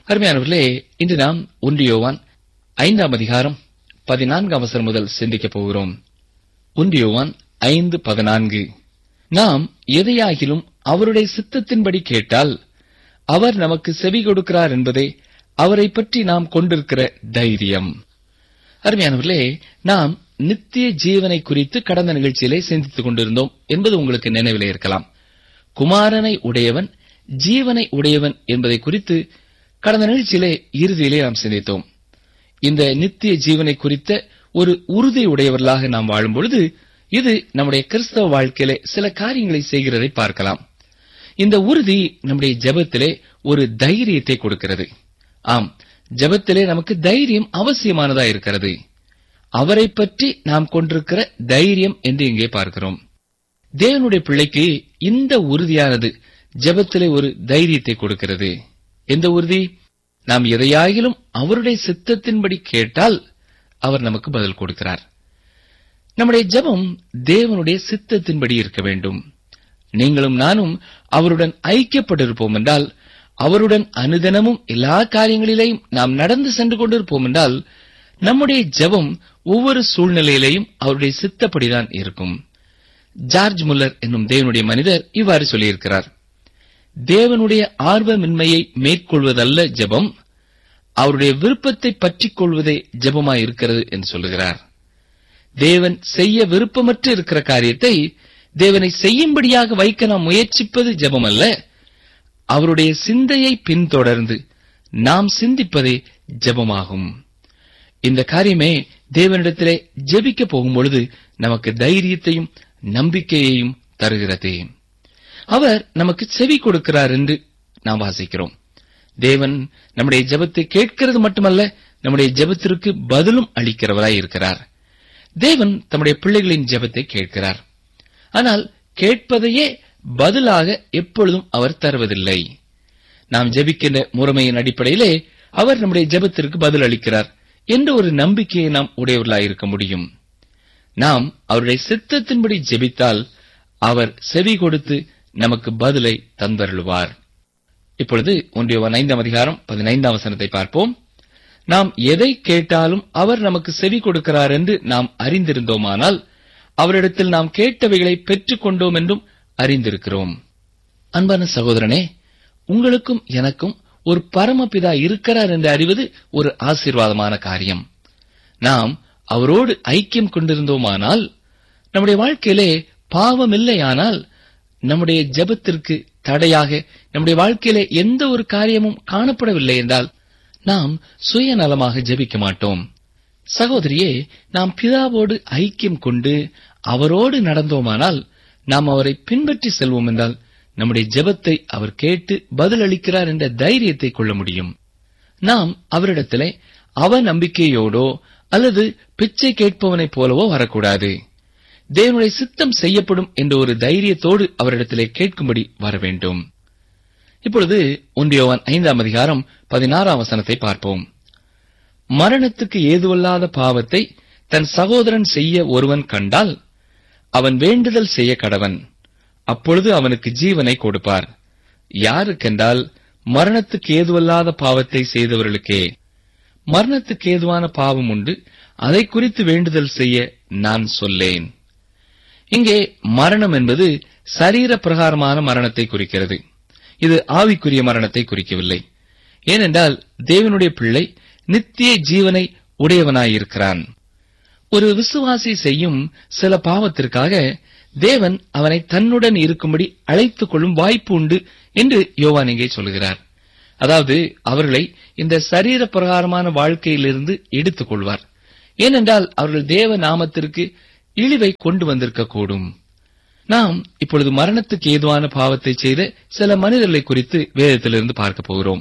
அருமையானவர்களே இன்று நாம் ஒன்றியோவான் ஐந்தாம் அதிகாரம் பதினான்காம் அவசரம் முதல் சிந்திக்கப் போகிறோம் ஒன்றியோவான் ஐந்து பதினான்கு நாம் எதையாகிலும் அவருடைய சித்தத்தின்படி கேட்டால் அவர் நமக்கு செவி கொடுக்கிறார் என்பதே அவரை பற்றி நாம் கொண்டிருக்கிற தைரியம் அருமையானவர்களே நாம் நித்திய ஜீவனை குறித்து கடந்த நிகழ்ச்சியிலே சிந்தித்துக் கொண்டிருந்தோம் என்பது உங்களுக்கு நினைவிலே இருக்கலாம் குமாரனை உடையவன் ஜீவனை உடையவன் என்பதை குறித்து கடந்த நிகழ்ச்சியிலே இறுதியிலே நாம் சிந்தித்தோம் இந்த நித்திய ஜீவனை குறித்த ஒரு உறுதி உடையவர்களாக நாம் வாழும் பொழுது இது நம்முடைய கிறிஸ்தவ வாழ்க்கையிலே சில காரியங்களை செய்கிறதை பார்க்கலாம் இந்த உறுதி நம்முடைய ஜெபத்திலே ஒரு தைரியத்தை கொடுக்கிறது ஆம் ஜெபத்திலே நமக்கு தைரியம் அவசியமானதா இருக்கிறது அவரை பற்றி நாம் கொண்டிருக்கிற தைரியம் என்று இங்கே பார்க்கிறோம் தேவனுடைய பிள்ளைக்கு இந்த உறுதியானது ஜெபத்திலே ஒரு தைரியத்தை கொடுக்கிறது எந்த உறுதி நாம் எதையாகிலும் அவருடைய சித்தத்தின்படி கேட்டால் அவர் நமக்கு பதில் கொடுக்கிறார் நம்முடைய ஜெபம் தேவனுடைய சித்தத்தின்படி இருக்க வேண்டும் நீங்களும் நானும் அவருடன் ஐக்கியப்பட்டிருப்போம் என்றால் அவருடன் அனுதினமும் எல்லா காரியங்களிலேயும் நாம் நடந்து சென்று கொண்டிருப்போம் என்றால் நம்முடைய ஜெபம் ஒவ்வொரு சூழ்நிலையிலேயும் அவருடைய சித்தப்படிதான் இருக்கும் ஜார்ஜ் முல்லர் என்னும் தேவனுடைய மனிதர் இவ்வாறு சொல்லியிருக்கிறார் தேவனுடைய ஆர்வமின்மையை மேற்கொள்வதல்ல ஜெபம் அவருடைய விருப்பத்தை பற்றிக் கொள்வதே ஜெபமாய் இருக்கிறது என்று சொல்லுகிறார் தேவன் செய்ய விருப்பமற்று இருக்கிற காரியத்தை தேவனை செய்யும்படியாக வைக்க நாம் முயற்சிப்பது ஜெபம் அல்ல அவருடைய சிந்தையை பின்தொடர்ந்து நாம் சிந்திப்பதே ஜெபமாகும் இந்த காரியமே தேவனிடத்திலே ஜெபிக்க போகும் பொழுது நமக்கு தைரியத்தையும் நம்பிக்கையையும் தருகிறது அவர் நமக்கு செவி கொடுக்கிறார் என்று நாம் வாசிக்கிறோம் தேவன் நம்முடைய ஜெபத்தை கேட்கிறது மட்டுமல்ல நம்முடைய ஜெபத்திற்கு பதிலும் அளிக்கிறவராய் இருக்கிறார் தேவன் தம்முடைய பிள்ளைகளின் ஜெபத்தை கேட்கிறார் ஆனால் கேட்பதையே பதிலாக எப்பொழுதும் அவர் தருவதில்லை நாம் ஜெபிக்கின்ற முறைமையின் அடிப்படையிலே அவர் நம்முடைய ஜெபத்திற்கு பதில் அளிக்கிறார் என்ற ஒரு நம்பிக்கையை நாம் உடையவர்களாயிருக்க முடியும் நாம் அவருடைய சித்தத்தின்படி ஜெபித்தால் அவர் செவி கொடுத்து நமக்கு பதிலை தந்தருளுவார் இப்பொழுது ஒன்றியவன் ஐந்தாம் அதிகாரம் பதினைந்தாம் வசனத்தை பார்ப்போம் நாம் எதை கேட்டாலும் அவர் நமக்கு செவி கொடுக்கிறார் என்று நாம் அறிந்திருந்தோமானால் அவரிடத்தில் நாம் கேட்டவைகளை பெற்றுக் கொண்டோம் என்றும் அறிந்திருக்கிறோம் அன்பான சகோதரனே உங்களுக்கும் எனக்கும் ஒரு பரமபிதா இருக்கிறார் என்று அறிவது ஒரு ஆசீர்வாதமான காரியம் நாம் அவரோடு ஐக்கியம் கொண்டிருந்தோமானால் நம்முடைய வாழ்க்கையிலே பாவம் இல்லையானால் நம்முடைய ஜெபத்திற்கு தடையாக நம்முடைய வாழ்க்கையிலே எந்த ஒரு காரியமும் காணப்படவில்லை என்றால் நாம் சுயநலமாக ஜெபிக்க மாட்டோம் சகோதரியே நாம் பிதாவோடு ஐக்கியம் கொண்டு அவரோடு நடந்தோமானால் நாம் அவரை பின்பற்றி செல்வோம் என்றால் நம்முடைய ஜெபத்தை அவர் கேட்டு பதிலளிக்கிறார் என்ற தைரியத்தை கொள்ள முடியும் நாம் அவரிடத்திலே அவ நம்பிக்கையோடோ அல்லது பிச்சை கேட்பவனைப் போலவோ வரக்கூடாது தேவனுடைய சித்தம் செய்யப்படும் என்ற ஒரு தைரியத்தோடு அவரிடத்திலே கேட்கும்படி வர வேண்டும் இப்பொழுது ஒன்றியோவான் ஐந்தாம் அதிகாரம் பதினாறாம் வசனத்தை பார்ப்போம் மரணத்துக்கு ஏதுவல்லாத பாவத்தை தன் சகோதரன் செய்ய ஒருவன் கண்டால் அவன் வேண்டுதல் செய்ய கடவன் அப்பொழுது அவனுக்கு ஜீவனை கொடுப்பார் யாருக்கென்றால் மரணத்துக்கு ஏதுவல்லாத பாவத்தை செய்தவர்களுக்கே மரணத்துக்கு ஏதுவான பாவம் உண்டு அதை குறித்து வேண்டுதல் செய்ய நான் சொல்லேன் இங்கே மரணம் என்பது சரீர பிரகாரமான மரணத்தை குறிக்கிறது இது ஆவிக்குரிய மரணத்தை குறிக்கவில்லை ஏனென்றால் தேவனுடைய பிள்ளை நித்திய ஜீவனை உடையவனாயிருக்கிறான் ஒரு விசுவாசி செய்யும் சில பாவத்திற்காக தேவன் அவனை தன்னுடன் இருக்கும்படி அழைத்துக் கொள்ளும் வாய்ப்பு உண்டு என்று யோவான் இங்கே சொல்கிறார் அதாவது அவர்களை இந்த சரீர பிரகாரமான வாழ்க்கையிலிருந்து எடுத்துக் கொள்வார் ஏனென்றால் அவர்கள் தேவ நாமத்திற்கு இழிவை கொண்டு வந்திருக்க கூடும் நாம் இப்பொழுது மரணத்துக்கு ஏதுவான பாவத்தை செய்த சில மனிதர்களை குறித்து வேதத்திலிருந்து பார்க்க போகிறோம்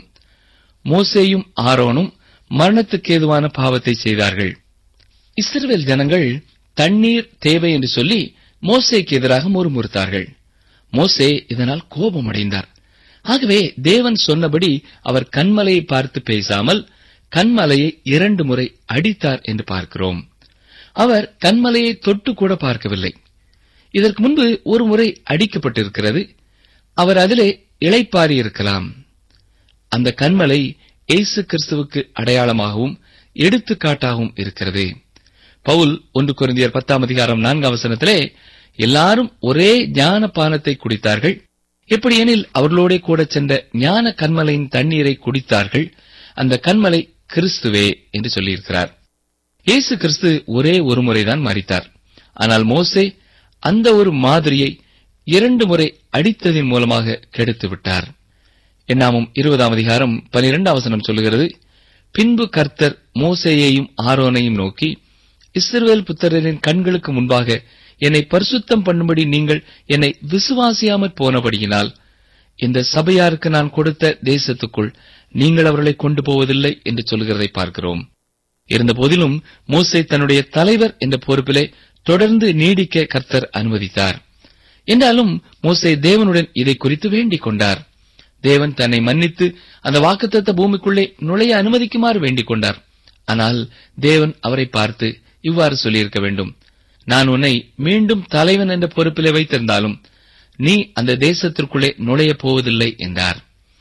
மோசேயும் ஆரோனும் மரணத்துக்கு ஏதுவான பாவத்தை செய்தார்கள் இஸ்ரவேல் ஜனங்கள் தண்ணீர் தேவை என்று சொல்லி மோசேக்கு எதிராக முறுமுறுத்தார்கள் மோசே இதனால் கோபமடைந்தார் ஆகவே தேவன் சொன்னபடி அவர் கண்மலையை பார்த்து பேசாமல் கண்மலையை இரண்டு முறை அடித்தார் என்று பார்க்கிறோம் அவர் கண்மலையை தொட்டு கூட பார்க்கவில்லை இதற்கு முன்பு ஒரு முறை அடிக்கப்பட்டிருக்கிறது அவர் அதிலே இளைப்பாரி இருக்கலாம் அந்த கண்மலை இயேசு கிறிஸ்துவுக்கு அடையாளமாகவும் எடுத்துக்காட்டாகவும் இருக்கிறது பவுல் ஒன்று குருந்தியர் பத்தாம் அதிகாரம் நான்காம் வசனத்திலே எல்லாரும் ஒரே ஞான பானத்தை குடித்தார்கள் எப்படியெனில் அவர்களோட கூட சென்ற ஞான கண்மலையின் தண்ணீரை குடித்தார்கள் அந்த கண்மலை கிறிஸ்துவே என்று சொல்லியிருக்கிறார் இயேசு கிறிஸ்து ஒரே ஒரு முறைதான் மறித்தார் ஆனால் மோசே அந்த ஒரு மாதிரியை இரண்டு முறை அடித்ததின் மூலமாக கெடுத்து விட்டார் என்னாமும் இருபதாம் அதிகாரம் பனிரெண்டாம் வசனம் சொல்லுகிறது பின்பு கர்த்தர் மோசேயையும் ஆரோனையும் நோக்கி இஸ்ரவேல் புத்திரரின் கண்களுக்கு முன்பாக என்னை பரிசுத்தம் பண்ணும்படி நீங்கள் என்னை விசுவாசியாமற் போனபடியினால் இந்த சபையாருக்கு நான் கொடுத்த தேசத்துக்குள் நீங்கள் அவர்களை கொண்டு போவதில்லை என்று சொல்கிறதை பார்க்கிறோம் இருந்த போதிலும் மோசே தன்னுடைய தலைவர் என்ற பொறுப்பிலே தொடர்ந்து நீடிக்க கர்த்தர் அனுமதித்தார் என்றாலும் மோசே தேவனுடன் இதை குறித்து வேண்டிக் கொண்டார் தேவன் தன்னை மன்னித்து அந்த வாக்குத்தத்த பூமிக்குள்ளே நுழைய அனுமதிக்குமாறு வேண்டிக் கொண்டார் ஆனால் தேவன் அவரை பார்த்து இவ்வாறு சொல்லியிருக்க வேண்டும் நான் உன்னை மீண்டும் தலைவன் என்ற பொறுப்பிலே வைத்திருந்தாலும் நீ அந்த தேசத்திற்குள்ளே நுழையப் போவதில்லை என்றார்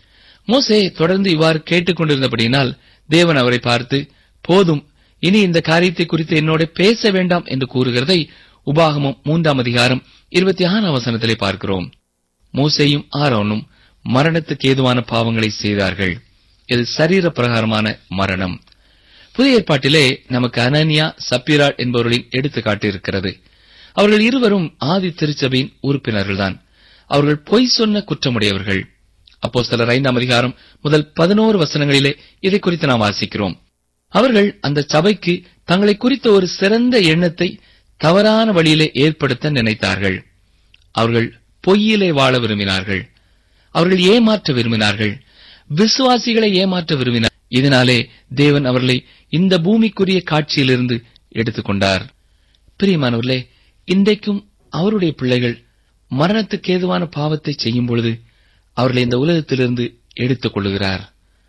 மோசே தொடர்ந்து இவ்வாறு கேட்டுக் கொண்டிருந்தபடியினால் தேவன் அவரை பார்த்து போதும் இனி இந்த காரியத்தை குறித்து என்னோட பேச வேண்டாம் என்று கூறுகிறதை உபாகமம் மூன்றாம் அதிகாரம் இருபத்தி ஆறாம் வசனத்திலே பார்க்கிறோம் மோசேயும் ஆரோனும் மரணத்துக்கு ஏதுவான பாவங்களை செய்தார்கள் இது சரீர பிரகாரமான மரணம் புதிய ஏற்பாட்டிலே நமக்கு அனனியா சப்பிராட் என்பவர்களின் எடுத்துக்காட்டு இருக்கிறது அவர்கள் இருவரும் ஆதி திருச்சபையின் உறுப்பினர்கள்தான் அவர்கள் பொய் சொன்ன குற்றமுடையவர்கள் அப்போ சிலர் ஐந்தாம் அதிகாரம் முதல் பதினோரு வசனங்களிலே இதை குறித்து நாம் வாசிக்கிறோம் அவர்கள் அந்த சபைக்கு தங்களை குறித்த ஒரு சிறந்த எண்ணத்தை தவறான வழியிலே ஏற்படுத்த நினைத்தார்கள் அவர்கள் பொய்யிலே வாழ விரும்பினார்கள் அவர்கள் ஏமாற்ற விரும்பினார்கள் விசுவாசிகளை ஏமாற்ற விரும்பினார் இதனாலே தேவன் அவர்களை இந்த பூமிக்குரிய காட்சியிலிருந்து எடுத்துக்கொண்டார் பிரியமானவர்களே இன்றைக்கும் அவருடைய பிள்ளைகள் மரணத்துக்கு ஏதுவான பாவத்தை செய்யும் பொழுது அவர்களை இந்த உலகத்திலிருந்து எடுத்துக் கொள்ளுகிறார்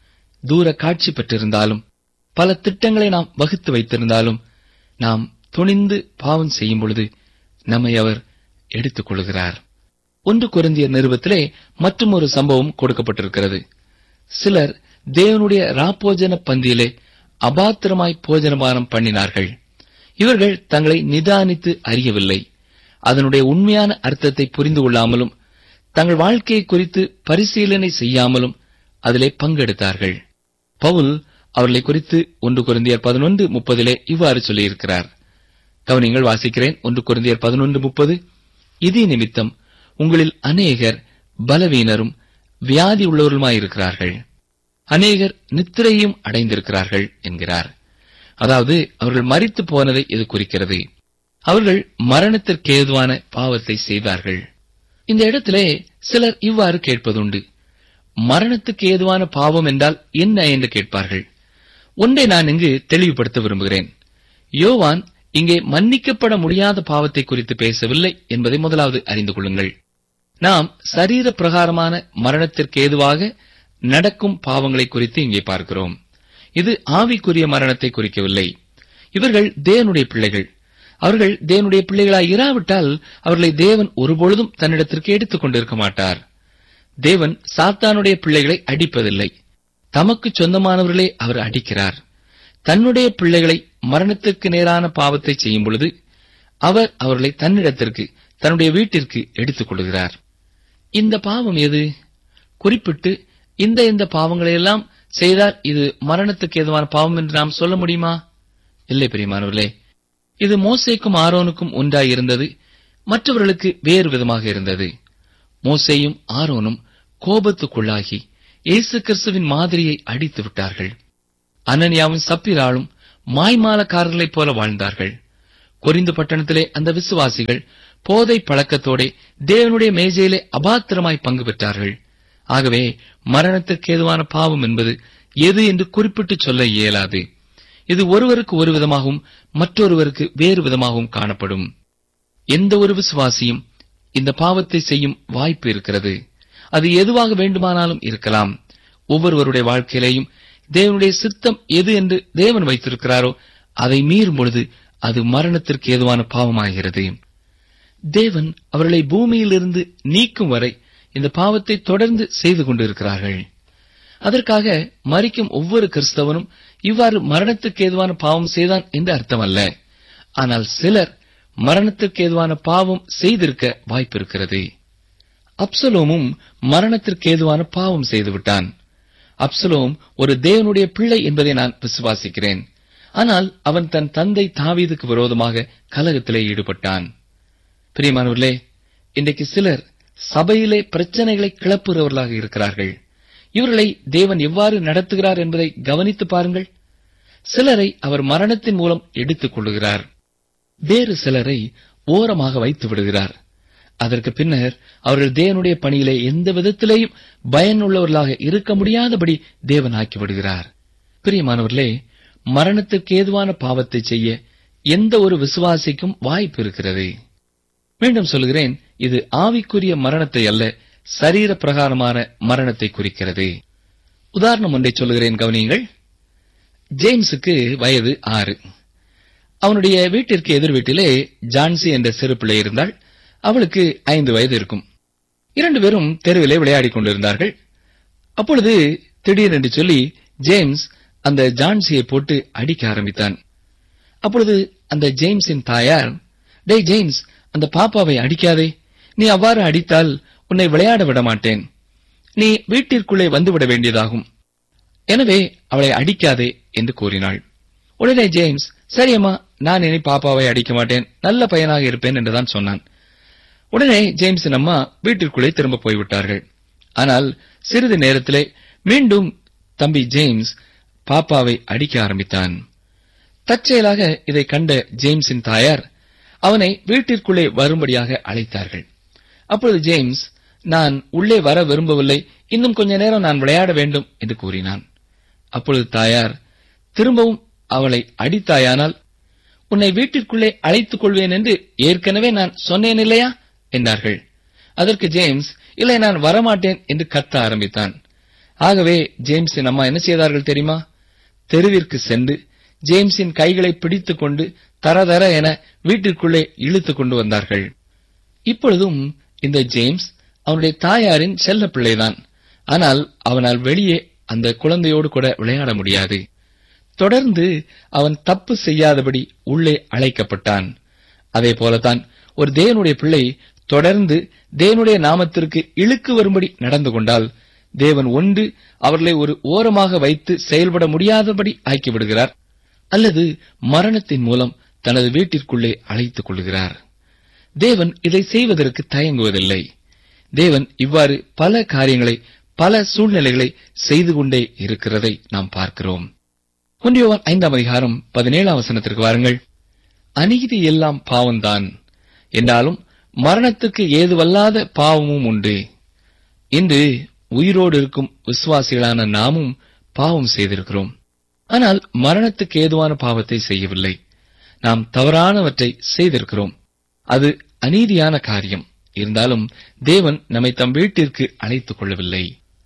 தூர காட்சி பெற்றிருந்தாலும் பல திட்டங்களை நாம் வகுத்து வைத்திருந்தாலும் நாம் துணிந்து பாவம் செய்யும் பொழுது நம்மை அவர் எடுத்துக் கொள்கிறார் ஒன்று குருந்திய நிறுவத்திலே மற்றும் ஒரு சம்பவம் கொடுக்கப்பட்டிருக்கிறது சிலர் தேவனுடைய ராப்போஜன பந்தியிலே அபாத்திரமாய் போஜனபானம் பண்ணினார்கள் இவர்கள் தங்களை நிதானித்து அறியவில்லை அதனுடைய உண்மையான அர்த்தத்தை புரிந்து கொள்ளாமலும் தங்கள் வாழ்க்கையை குறித்து பரிசீலனை செய்யாமலும் அதிலே பங்கெடுத்தார்கள் பவுல் அவர்களை குறித்து ஒன்று குருந்தியர் பதினொன்று முப்பதிலே இவ்வாறு சொல்லியிருக்கிறார் கவனிங்கள் வாசிக்கிறேன் ஒன்று குருந்தியர் பதினொன்று முப்பது இதே நிமித்தம் உங்களில் அநேகர் பலவீனரும் வியாதி உள்ளவருமாயிருக்கிறார்கள் அநேகர் நித்திரையும் அடைந்திருக்கிறார்கள் என்கிறார் அதாவது அவர்கள் மரித்து போனதை இது குறிக்கிறது அவர்கள் மரணத்திற்கு ஏதுவான பாவத்தை செய்தார்கள் இந்த இடத்திலே சிலர் இவ்வாறு கேட்பதுண்டு மரணத்துக்கு ஏதுவான பாவம் என்றால் என்ன என்று கேட்பார்கள் ஒன்றை நான் இங்கு தெளிவுபடுத்த விரும்புகிறேன் யோவான் இங்கே மன்னிக்கப்பட முடியாத பாவத்தை குறித்து பேசவில்லை என்பதை முதலாவது அறிந்து கொள்ளுங்கள் நாம் சரீர பிரகாரமான மரணத்திற்கு ஏதுவாக நடக்கும் பாவங்களை குறித்து இங்கே பார்க்கிறோம் இது ஆவிக்குரிய மரணத்தை குறிக்கவில்லை இவர்கள் தேவனுடைய பிள்ளைகள் அவர்கள் தேவனுடைய பிள்ளைகளாய் இராவிட்டால் அவர்களை தேவன் ஒருபொழுதும் தன்னிடத்திற்கு எடுத்துக் கொண்டிருக்க மாட்டார் தேவன் சாத்தானுடைய பிள்ளைகளை அடிப்பதில்லை தமக்கு சொந்தமானவர்களே அவர் அடிக்கிறார் தன்னுடைய பிள்ளைகளை மரணத்திற்கு நேரான பாவத்தை செய்யும் பொழுது அவர் அவர்களை தன்னிடத்திற்கு தன்னுடைய வீட்டிற்கு எடுத்துக் கொள்கிறார் இந்த பாவம் எது குறிப்பிட்டு இந்த இந்த பாவங்களை எல்லாம் செய்தால் இது மரணத்துக்கு ஏதுவான பாவம் என்று நாம் சொல்ல முடியுமா இல்லை பிரியமானவர்களே இது மோசேக்கும் ஆரோனுக்கும் ஒன்றாயிருந்தது மற்றவர்களுக்கு வேறு விதமாக இருந்தது மோசேயும் ஆரோனும் கோபத்துக்குள்ளாகி இயேசு கிறிஸ்துவின் மாதிரியை அடித்து விட்டார்கள் அனனியாவும் சப்பிராலும் மாய்மாலக்காரர்களைப் போல வாழ்ந்தார்கள் கொரிந்து பட்டணத்திலே அந்த விசுவாசிகள் போதை பழக்கத்தோட தேவனுடைய மேஜையிலே அபாத்திரமாய் பங்கு பெற்றார்கள் ஆகவே மரணத்திற்கு ஏதுவான பாவம் என்பது எது என்று குறிப்பிட்டு சொல்ல இயலாது இது ஒருவருக்கு ஒரு விதமாகவும் மற்றொருவருக்கு வேறு விதமாகவும் காணப்படும் எந்த ஒரு விசுவாசியும் இந்த பாவத்தை செய்யும் வாய்ப்பு இருக்கிறது அது எதுவாக வேண்டுமானாலும் இருக்கலாம் ஒவ்வொருவருடைய வாழ்க்கையிலேயும் தேவனுடைய சித்தம் எது என்று தேவன் வைத்திருக்கிறாரோ அதை மீறும் பொழுது அது மரணத்திற்கு ஏதுவான பாவமாகிறது தேவன் அவர்களை பூமியிலிருந்து நீக்கும் வரை இந்த பாவத்தை தொடர்ந்து செய்து கொண்டிருக்கிறார்கள் அதற்காக மறிக்கும் ஒவ்வொரு கிறிஸ்தவனும் இவ்வாறு மரணத்துக்கு ஏதுவான பாவம் செய்தான் என்று அர்த்தமல்ல ஆனால் சிலர் மரணத்திற்கு ஏதுவான பாவம் செய்திருக்க வாய்ப்பிருக்கிறது அப்சலோமும் மரணத்திற்கு ஏதுவான பாவம் செய்துவிட்டான் அப்சலோம் ஒரு தேவனுடைய பிள்ளை என்பதை நான் விசுவாசிக்கிறேன் ஆனால் அவன் தன் தந்தை தாவீதுக்கு விரோதமாக கலகத்திலே ஈடுபட்டான் பிரியமானவர்களே இன்றைக்கு சிலர் சபையிலே பிரச்சனைகளை கிளப்புகிறவர்களாக இருக்கிறார்கள் இவர்களை தேவன் எவ்வாறு நடத்துகிறார் என்பதை கவனித்து பாருங்கள் சிலரை அவர் மரணத்தின் மூலம் எடுத்துக் கொள்ளுகிறார் வேறு சிலரை ஓரமாக வைத்து விடுகிறார் அதற்கு பின்னர் அவர்கள் தேவனுடைய பணியிலே எந்த விதத்திலேயும் பயனுள்ளவர்களாக இருக்க முடியாதபடி தேவன் ஆக்கி விடுகிறார் பிரியமானவர்களே மரணத்திற்கு ஏதுவான பாவத்தை செய்ய எந்த ஒரு விசுவாசிக்கும் வாய்ப்பு இருக்கிறது மீண்டும் சொல்கிறேன் இது ஆவிக்குரிய மரணத்தை அல்ல சரீர பிரகாரமான மரணத்தை குறிக்கிறது உதாரணம் ஒன்றை சொல்லுகிறேன் கவனியுங்கள் ஜேம்ஸுக்கு வயது ஆறு அவனுடைய வீட்டிற்கு எதிர் வீட்டிலே ஜான்சி என்ற சிறு பிள்ளை இருந்தாள் அவளுக்கு ஐந்து வயது இருக்கும் இரண்டு பேரும் தெருவிலே விளையாடிக் கொண்டிருந்தார்கள் அப்பொழுது திடீரென்று சொல்லி ஜேம்ஸ் அந்த ஜான்சியை போட்டு அடிக்க ஆரம்பித்தான் அப்பொழுது அந்த ஜேம்ஸின் தாயார் டேய் ஜேம்ஸ் அந்த பாப்பாவை அடிக்காதே நீ அவ்வாறு அடித்தால் உன்னை விளையாட விட மாட்டேன் நீ வீட்டிற்குள்ளே வந்துவிட வேண்டியதாகும் எனவே அவளை அடிக்காதே என்று கூறினாள் உடனே ஜேம்ஸ் சரியம்மா நான் இனி பாப்பாவை அடிக்க மாட்டேன் நல்ல பையனாக இருப்பேன் என்றுதான் சொன்னான் உடனே ஜேம்ஸின் அம்மா வீட்டிற்குள்ளே திரும்ப போய்விட்டார்கள் ஆனால் சிறிது நேரத்திலே மீண்டும் தம்பி ஜேம்ஸ் பாப்பாவை அடிக்க ஆரம்பித்தான் தற்செயலாக இதை கண்ட ஜேம்ஸின் தாயார் அவனை வீட்டிற்குள்ளே வரும்படியாக அழைத்தார்கள் அப்பொழுது ஜேம்ஸ் நான் உள்ளே வர விரும்பவில்லை இன்னும் கொஞ்ச நேரம் நான் விளையாட வேண்டும் என்று கூறினான் அப்பொழுது தாயார் திரும்பவும் அவளை அடித்தாயானால் உன்னை வீட்டிற்குள்ளே அழைத்துக் கொள்வேன் என்று ஏற்கனவே நான் சொன்னேன் இல்லையா என்றார்கள் அதற்கு ஜேம்ஸ் இல்லை நான் வரமாட்டேன் என்று கத்த ஆரம்பித்தான் ஆகவே ஜேம்ஸின் அம்மா என்ன செய்தார்கள் தெரியுமா தெருவிற்கு சென்று ஜேம்ஸின் கைகளை பிடித்துக் கொண்டு தரதர என வீட்டிற்குள்ளே இழுத்துக் கொண்டு வந்தார்கள் இப்பொழுதும் இந்த ஜேம்ஸ் அவனுடைய தாயாரின் செல்ல பிள்ளைதான் ஆனால் அவனால் வெளியே அந்த குழந்தையோடு கூட விளையாட முடியாது தொடர்ந்து அவன் தப்பு செய்யாதபடி உள்ளே அழைக்கப்பட்டான் அதே போலத்தான் ஒரு தேவனுடைய பிள்ளை தொடர்ந்து தேவனுடைய நாமத்திற்கு இழுக்கு வரும்படி நடந்து கொண்டால் தேவன் ஒன்று அவர்களை ஒரு ஓரமாக வைத்து செயல்பட முடியாதபடி ஆக்கிவிடுகிறார் அல்லது மரணத்தின் மூலம் தனது வீட்டிற்குள்ளே அழைத்துக் கொள்கிறார் தேவன் இதை செய்வதற்கு தயங்குவதில்லை தேவன் இவ்வாறு பல காரியங்களை பல சூழ்நிலைகளை செய்து கொண்டே இருக்கிறதை நாம் பார்க்கிறோம் ஒன்றியவன் ஐந்தாம் அதிகாரம் பதினேழாம் வசனத்திற்கு வாருங்கள் அநீதி எல்லாம் பாவம்தான் என்றாலும் மரணத்துக்கு ஏதுவல்லாத பாவமும் உண்டு இன்று உயிரோடு இருக்கும் விசுவாசிகளான நாமும் பாவம் செய்திருக்கிறோம் ஆனால் மரணத்துக்கு ஏதுவான பாவத்தை செய்யவில்லை நாம் தவறானவற்றை செய்திருக்கிறோம் அது அநீதியான காரியம் இருந்தாலும் தேவன் நம்மை தம் வீட்டிற்கு அழைத்துக் கொள்ளவில்லை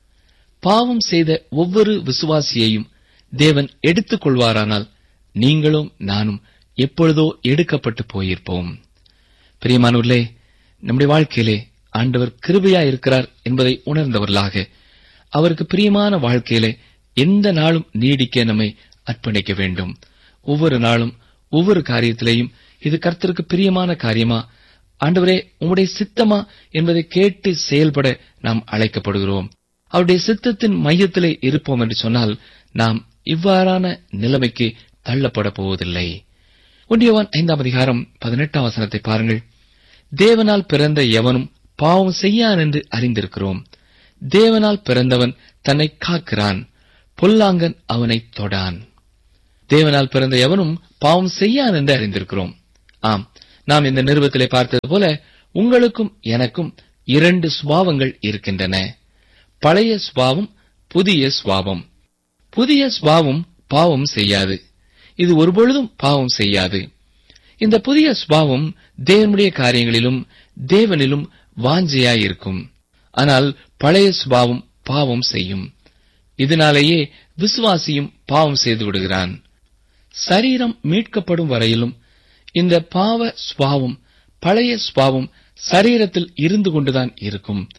பாவம் செய்த ஒவ்வொரு விசுவாசியையும் தேவன் எடுத்துக் கொள்வாரானால் நீங்களும் நானும் எப்பொழுதோ எடுக்கப்பட்டு போயிருப்போம் பிரியமானூர்களே நம்முடைய வாழ்க்கையிலே ஆண்டவர் கிருபையா இருக்கிறார் என்பதை உணர்ந்தவர்களாக அவருக்கு பிரியமான வாழ்க்கையிலே எந்த நாளும் நீடிக்க நம்மை அர்ப்பணிக்க வேண்டும் ஒவ்வொரு நாளும் ஒவ்வொரு காரியத்திலேயும் இது கர்த்தருக்கு பிரியமான காரியமா ஆண்டவரே உம்முடைய சித்தமா என்பதை கேட்டு செயல்பட நாம் அழைக்கப்படுகிறோம் அவருடைய சித்தத்தின் மையத்திலே இருப்போம் என்று சொன்னால் நாம் இவ்வாறான நிலைமைக்கு தள்ளப்பட போவதில்லை ஒன்றியவான் ஐந்தாம் அதிகாரம் பதினெட்டாம் வசனத்தை பாருங்கள் தேவனால் பிறந்த எவனும் பாவம் செய்யான் என்று அறிந்திருக்கிறோம் தேவனால் பிறந்தவன் தன்னை காக்கிறான் பொல்லாங்கன் அவனை தொடான் தேவனால் பிறந்த எவனும் பாவம் செய்யான் என்று அறிந்திருக்கிறோம் ஆம் நாம் இந்த நிருபத்திலே பார்த்தது போல உங்களுக்கும் எனக்கும் இரண்டு சுபாவங்கள் இருக்கின்றன பழைய சுபாவம் புதிய சுபாவம் புதிய சுபாவம் பாவம் செய்யாது இது ஒருபொழுதும் பாவம் செய்யாது இந்த புதிய சுபாவம் தேவனுடைய காரியங்களிலும் தேவனிலும் வாஞ்சையாயிருக்கும் ஆனால் பழைய சுபாவம் பாவம் செய்யும் இதனாலேயே விசுவாசியும் பாவம் செய்து விடுகிறான் சரீரம் மீட்கப்படும் வரையிலும் இந்த பாவ சுபாவம் பழைய சுபாவம் சரீரத்தில் இருந்து கொண்டுதான் இருக்கும்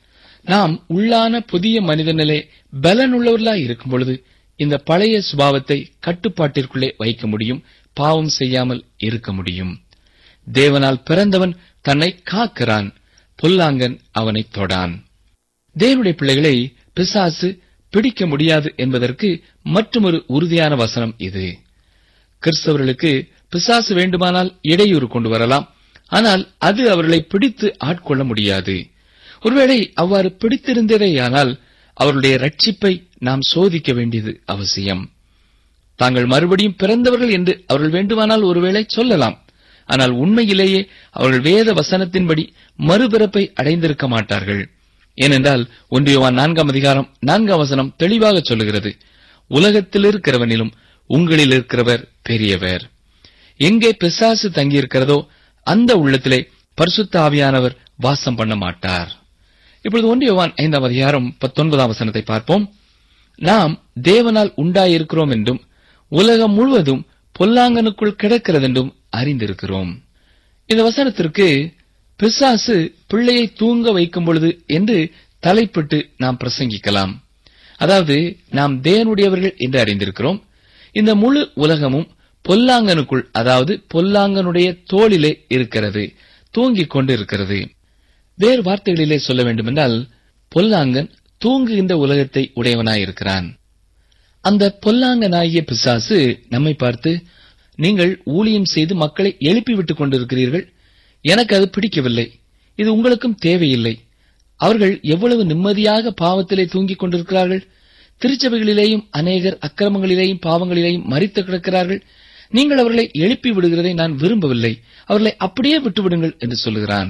நாம் உள்ளான புதிய மனிதனிலே பலனுள்ளவர்களாய் இருக்கும் பொழுது இந்த பழைய சுபாவத்தை கட்டுப்பாட்டிற்குள்ளே வைக்க முடியும் பாவம் செய்யாமல் இருக்க முடியும் தேவனால் பிறந்தவன் தன்னை காக்கிறான் பொல்லாங்கன் அவனை தொடான் தேவனுடைய பிள்ளைகளை பிசாசு பிடிக்க முடியாது என்பதற்கு மற்றொரு உறுதியான வசனம் இது கிறிஸ்தவர்களுக்கு பிசாசு வேண்டுமானால் இடையூறு கொண்டு வரலாம் ஆனால் அது அவர்களை பிடித்து ஆட்கொள்ள முடியாது ஒருவேளை அவ்வாறு பிடித்திருந்ததேயானால் அவர்களுடைய ரட்சிப்பை நாம் சோதிக்க வேண்டியது அவசியம் தாங்கள் மறுபடியும் பிறந்தவர்கள் என்று அவர்கள் வேண்டுமானால் ஒருவேளை சொல்லலாம் ஆனால் உண்மையிலேயே அவர்கள் வேத வசனத்தின்படி மறுபிறப்பை அடைந்திருக்க மாட்டார்கள் ஏனென்றால் ஒன்றியவான் நான்காம் அதிகாரம் நான்காம் வசனம் தெளிவாக சொல்லுகிறது உலகத்தில் இருக்கிறவனிலும் உங்களில் இருக்கிறவர் பெரியவர் எங்கே பிசாசு தங்கியிருக்கிறதோ அந்த உள்ளத்திலே பரிசுத்த ஆவியானவர் வாசம் பண்ண மாட்டார் இப்பொழுது ஒன்றியவான் ஐந்தாம் அதிகாரம் பத்தொன்பதாம் வசனத்தை பார்ப்போம் நாம் தேவனால் உண்டாயிருக்கிறோம் என்றும் உலகம் முழுவதும் பொல்லாங்கனுக்குள் கிடக்கிறதென்றும் அறிந்திருக்கிறோம் இந்த வசனத்திற்கு பிசாசு பிள்ளையை தூங்க வைக்கும் பொழுது என்று தலைப்பிட்டு நாம் பிரசங்கிக்கலாம் அதாவது நாம் தேவனுடையவர்கள் என்று அறிந்திருக்கிறோம் இந்த முழு உலகமும் பொல்லாங்கனுக்குள் அதாவது பொல்லாங்கனுடைய தோளிலே இருக்கிறது தூங்கிக் கொண்டு இருக்கிறது வேறு வார்த்தைகளிலே சொல்ல வேண்டுமென்றால் பொல்லாங்கன் தூங்குகின்ற உலகத்தை உடையவனாயிருக்கிறான் அந்த பொல்லாங்கனாகிய பிசாசு நம்மை பார்த்து நீங்கள் ஊழியம் செய்து மக்களை எழுப்பி விட்டுக் கொண்டிருக்கிறீர்கள் எனக்கு அது பிடிக்கவில்லை இது உங்களுக்கும் தேவையில்லை அவர்கள் எவ்வளவு நிம்மதியாக பாவத்திலே தூங்கிக் கொண்டிருக்கிறார்கள் திருச்சபைகளிலேயும் அநேகர் அக்கிரமங்களிலேயும் பாவங்களிலேயும் மறித்து கிடக்கிறார்கள் நீங்கள் அவர்களை எழுப்பி விடுகிறதை நான் விரும்பவில்லை அவர்களை அப்படியே விட்டுவிடுங்கள் என்று சொல்லுகிறான்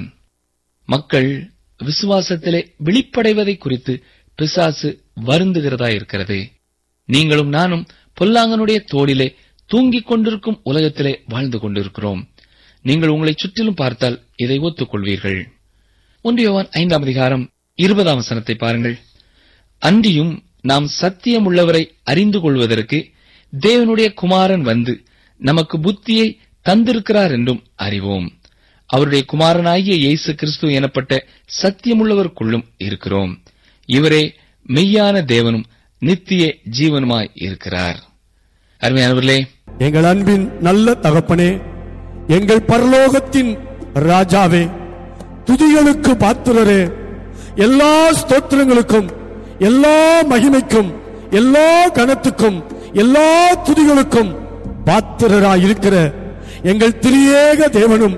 மக்கள் விசுவாசத்திலே விழிப்படைவதை குறித்து பிசாசு வருந்துகிறதா இருக்கிறது நீங்களும் நானும் பொல்லாங்கனுடைய தோளிலே தூங்கிக் கொண்டிருக்கும் உலகத்திலே வாழ்ந்து கொண்டிருக்கிறோம் நீங்கள் உங்களை சுற்றிலும் பார்த்தால் இதை ஒத்துக்கொள்வீர்கள் ஒன்றியவான் ஐந்தாம் அதிகாரம் இருபதாம் வசனத்தை பாருங்கள் அன்றியும் நாம் சத்தியம் உள்ளவரை அறிந்து கொள்வதற்கு தேவனுடைய குமாரன் வந்து நமக்கு புத்தியை தந்திருக்கிறார் என்றும் அறிவோம் அவருடைய குமாரனாகிய இயேசு கிறிஸ்து எனப்பட்ட சத்தியமுள்ளவருக்குள்ளும் இருக்கிறோம் இவரே மெய்யான தேவனும் நித்திய ஜீவனுமாய் இருக்கிறார் அருமையானவர்களே எங்கள் அன்பின் நல்ல தகப்பனே எங்கள் பரலோகத்தின் ராஜாவே துதிகளுக்கு பாத்திரரே எல்லா ஸ்தோத்திரங்களுக்கும் எல்லா மகிமைக்கும் எல்லா கனத்துக்கும் எல்லா துதிகளுக்கும் பாத்திரராய் இருக்கிற எங்கள் திரியேக தேவனும்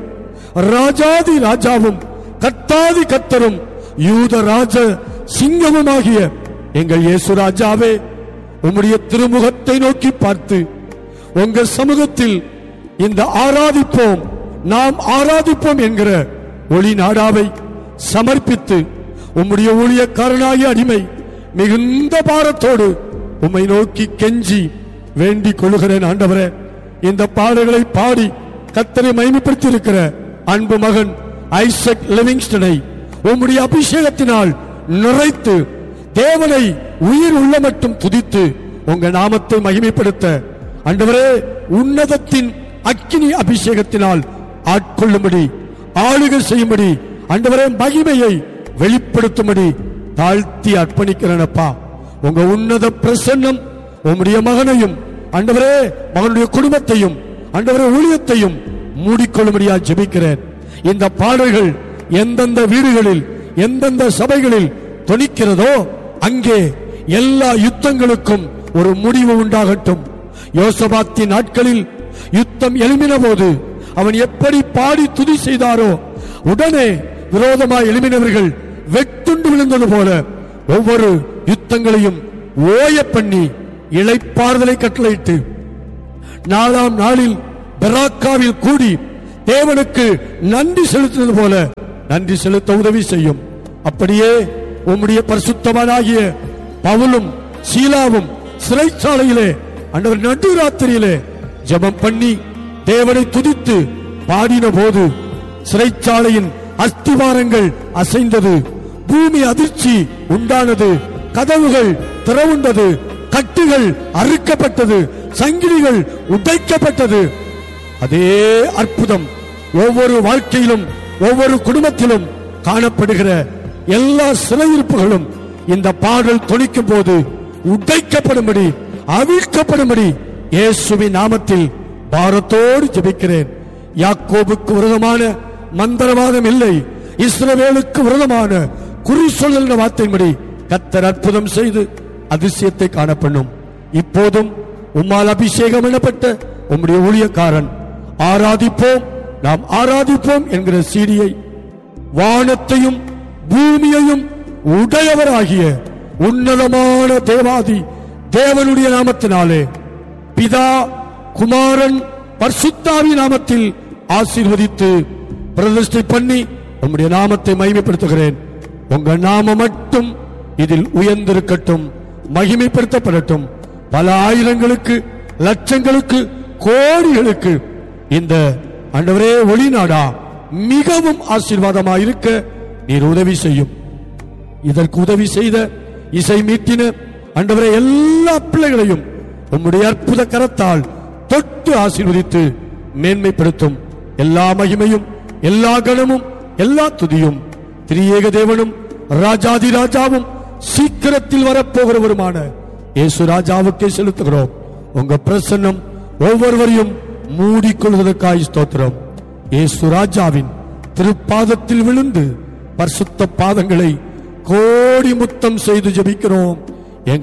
ராஜாதி ராஜாவும் கர்த்தாதி கர்த்தரும் யூத ராஜ சிங்கமுமாகிய எங்கள் இயேசு ராஜாவே உம்முடைய திருமுகத்தை நோக்கி பார்த்து உங்க சமூகத்தில் இந்த ஆராதிப்போம் நாம் ஆராதிப்போம் என்கிற ஒளி நாடாவை சமர்ப்பித்து உம்முடைய ஊழியக்காரனாகிய அடிமை மிகுந்த பாரத்தோடு உம்மை நோக்கி கெஞ்சி வேண்டிக் கொள்கிறேன் ஆண்டவரே இந்த பாடல்களை பாடி கத்தரை மகிமைப்படுத்தி இருக்கிற அன்பு மகன் ஐசக் லிவிங்ஸ்டனை உம்முடைய அபிஷேகத்தினால் நிறைத்து தேவனை உயிர் உள்ள மட்டும் துதித்து உங்க நாமத்தை மகிமைப்படுத்த ஆண்டவரே உன்னதத்தின் அக்கினி அபிஷேகத்தினால் ஆட்கொள்ளும்படி ஆளுகை செய்யும்படி ஆண்டவரே மகிமையை வெளிப்படுத்தும்படி தாழ்த்தி அர்ப்பணிக்கிறேனப்பா உங்க உன்னத பிரசன்னம் உம்முடைய மகனையும் ஆண்டவரே மகனுடைய குடும்பத்தையும் ஆண்டவரே ஊழியத்தையும் மூடிக்கொள்ளும்படியா ஜெபிக்கிறேன் இந்த பாடல்கள் எந்தெந்த வீடுகளில் எந்தெந்த சபைகளில் தொனிக்கிறதோ அங்கே எல்லா யுத்தங்களுக்கும் ஒரு முடிவு உண்டாகட்டும் யோசபாத்தின் நாட்களில் யுத்தம் எழுமின போது அவன் எப்படி பாடி துதி செய்தாரோ உடனே விரோதமாய் எழுமினவர்கள் வெட்டுண்டு விழுந்தது போல ஒவ்வொரு யுத்தங்களையும் ஓய பண்ணி இளைப்பாறுதலை கட்டளையிட்டு நாலாம் நாளில் பெராக்காவில் கூடி தேவனுக்கு நன்றி செலுத்தினது போல நன்றி செலுத்த உதவி செய்யும் அப்படியே உம்முடைய பரிசுத்தவனாகிய பவுலும் சீலாவும் சிறைச்சாலையிலே அன்றவர் நடுராத்திரியிலே ஜெபம் பண்ணி தேவனை துதித்து பாடின போது சிறைச்சாலையின் அஸ்திவாரங்கள் அசைந்தது பூமி அதிர்ச்சி உண்டானது கதவுகள் திறவுண்டது கட்டுகள் அறுக்கப்பட்டது சங்கிலிகள் உடைக்கப்பட்டது அதே அற்புதம் ஒவ்வொரு வாழ்க்கையிலும் ஒவ்வொரு குடும்பத்திலும் காணப்படுகிற எல்லா சிறையிருப்புகளும் இந்த பாடல் தொனிக்கும் போது உடைக்கப்படும்படி அவிழ்க்கப்படும்படி இயேசுவின் நாமத்தில் பாரத்தோடு ஜெபிக்கிறேன் யாக்கோபுக்கு விரோதமான மந்திரவாதம் இல்லை இஸ்ரவேலுக்கு விரோதமான குறி சொல்லுகிற வார்த்தையின்படி கத்தர் அற்புதம் செய்து அதிசயத்தை காணப்பண்ணும் இப்போதும் உம்மால் அபிஷேகம் எனப்பட்ட உம்முடைய ஊழியக்காரன் ஆராதிப்போம் நாம் ஆராதிப்போம் என்கிற சீடியை வானத்தையும் பூமியையும் உடையவராகிய உன்னதமான தேவாதி தேவனுடைய நாமத்தினாலே பிதா குமாரன் பர்சுத்தாவி நாமத்தில் ஆசீர்வதித்து பிரதிஷ்டை பண்ணி உம்முடைய நாமத்தை மகிமைப்படுத்துகிறேன் உங்க நாம மட்டும் இதில் உயர்ந்திருக்கட்டும் மகிமைப்படுத்தப்படட்டும் பல ஆயிரங்களுக்கு லட்சங்களுக்கு கோடிகளுக்கு இந்த ஆண்டவரே ஒளிநாடா மிகவும் ஆசீர்வாதமாயிருக்க நீர் உதவி செய்யும் இதற்கு உதவி செய்த இசை மீட்டின ஆண்டவரே எல்லா பிள்ளைகளையும் உம்முடைய அற்புத கரத்தால் தொட்டு ஆசீர்வதித்து மேன்மைப்படுத்தும் எல்லா மகிமையும் எல்லா கணமும் எல்லா துதியும் திரியேக தேவனும் ராஜாதி ராஜாவும் சீக்கிரத்தில் வரப்போகிறவருமான இயேசு ராஜாவுக்கே செலுத்துகிறோம் உங்க பிரசன்னம் ஒவ்வொருவரையும் மூடிக்கொள்வதற்காய் ஸ்தோத்திரம் இயேசு ராஜாவின் திருப்பாதத்தில் விழுந்து பரிசுத்த பாதங்களை கோடி முத்தம் செய்து ஜெபிக்கிறோம்